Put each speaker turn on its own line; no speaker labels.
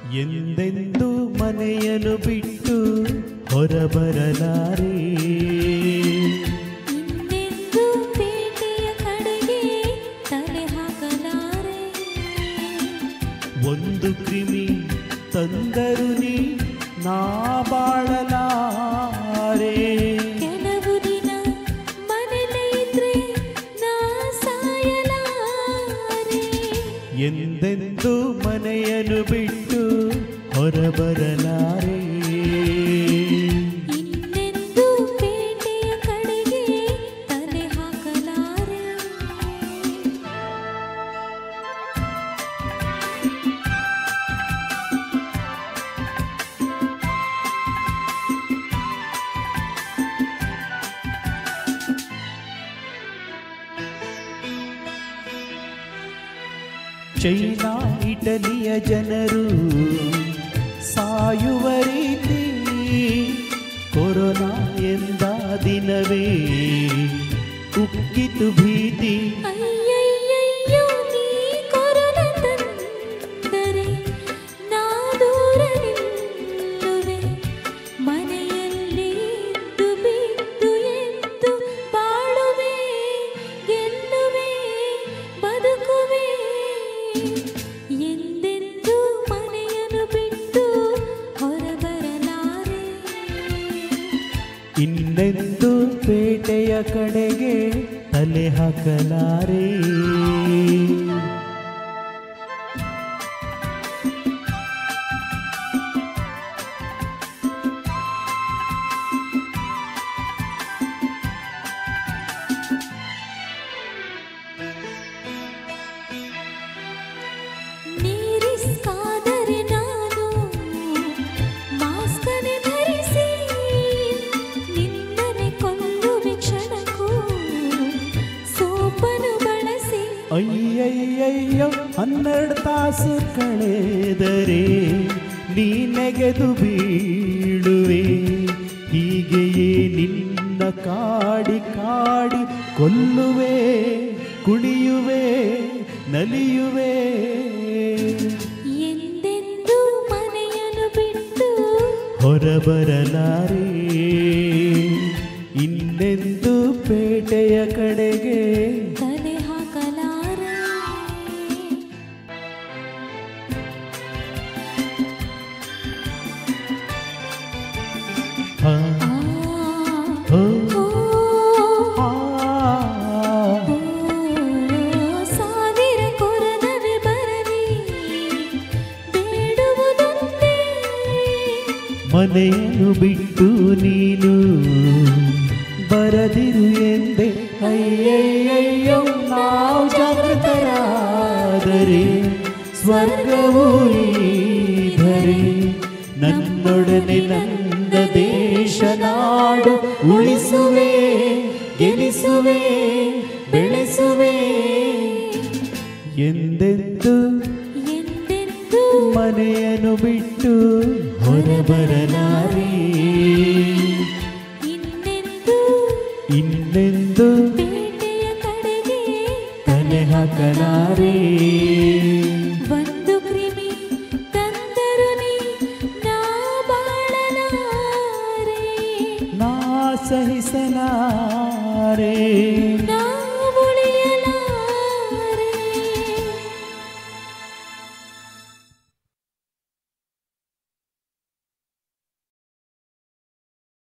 ಎಂದೆಂದು ಮನೆಯನ್ನು ಬಿಟ್ಟು ಹೊರಬರಲಾರೆ
ಇನ್ನೆಂದು ಪೇಟೆಯ ಕಡೆಗೆ ತಲೆ ಹಾಕಲಾರೆ
ಒಂದು ಕ್ರಿಮಿ ತಂದರು ನೀ ನಾ ಬಾಳಲಾರೆ
ಕೆಲವು ದಿನ ಮನೆಯಲ್ಲೇ ಇದ್ರೆ ನಾ ಸಾಯಲಾರೆ
ಎಂದೆಂದು ಮನೆಯನ್ನು ಬಿಟ್ಟು ಹೊರಬರಲಾರೆ
ಇನ್ನೆಂದು ಪೇಟೆಯ ಕಡೆಗೆ ತಲೆ ಹಾಕಲಾರೆ
ಚೈನಾ ಇಟಲಿಯ ಜನರು ಸಾಯುವ ರೀತಿ ಕೊರೋನಾ ಎಂದ ದಿನವೇ ಉಕ್ಕಿತು ಭೀತಿ
ಅಯ್ಯಯ್ಯಯ್ಯೋ ನೀ ಕೊರಲ ತಂದರೆ ನಾ ದೂರ ನಿಲ್ಲುವೆ ಮನೆಯಲ್ಲಿ ಇದ್ದು ಬಿದ್ದು ಎದ್ದು ಬಾಳುವೆ ಗೆಲ್ಲುವೆ ಬದುಕುವೆ ಎಂದೆಂದು ಮನೆಯನ್ನು ಬಿಟ್ಟು ಹೊರಬರಲಾರೆ
ಇನ್ನೆಂದು ಪೇಟೆಯ ಕಡೆಗೆ ತಲೆ ಹಾಕಲಾರೆ
ನೀರಿಸ್ಕಾದರೆ ನಾನು ಮಾಸ್ಕನೆ ಧರಿಸಿ ನಿನ್ನನೆ ಕೊಲ್ಲುವೆ ಕ್ಷಣಕ್ಕೂ ಸೋಪನು ಬಳಸಿ
ಅಯ್ಯಯ್ಯಯ್ಯೋ ಹನ್ನೆರಡು ತಾಸು ಕಳೆದರೆ ನೀ ನೆಗೆದು ಬೀಳುವೆ ಹೀಗೆಯೇ ನಿನ್ನ ಕಾಡಿ ಕಾಡಿ ಕೊಲ್ಲುವೆ ಕುಣಿಯುವೆ ನಲಿಯುವೆ
ಎಂದೆಂದು ಮನೆಯನ್ನು ಬಿಟ್ಟು
ಹೊರಬರಲಾರೆ ಇನ್ನೆಂದು ಪೇಟೆಯ ಕಡೆಗೆ
ತಲೆ ಹಾಕಲಾರೆ
ಆ,
ಆ,
ಓ,
ಓ,
ಆ.
ಓ, ಸಾವಿರ ಕೊರನವೆ ಬರಲಿ ಬೇಡುವುದೊಂದೇ
ಮನೆಯನ್ನು ಬಿಟ್ಟು ನೀನು ಬರದಿರು ಎಂದೆ ಅಯ್ಯಯ್ಯಯ್ಯೋ ನಾವು ಜಾಗೃತರಾದರೆ ಸ್ವರ್ಗವೂ ಈಧರೆ ನನ್ನೊಡನೆ ನನ್ನ ದೇಶ ನಾಡು ಉಳಿಸುವೆ ಗೆಲ್ಲಿಸುವೆ ಬೆಳೆಸುವೆ ಎಂದೆಂದು
ಎಂದೆಂದು
ಮನೆಯನ್ನು ಬಿಟ್ಟು ಹೊರಬರಲಾರೆ
ಇನ್ನೆಂದು
ಇನ್ನೆಂದು
ಪೇಟೆಯ ಕಡೆಗೆ
ತಲೆ ಹಾಕಲಾರೆ
ಒಂದು ಕ್ರಿಮಿ ತಂದರು ನೀ ನಾ ಬಾಳಲಾರೆ
ನಾ ಸಹಿಸಲಾರೆ
ನಾ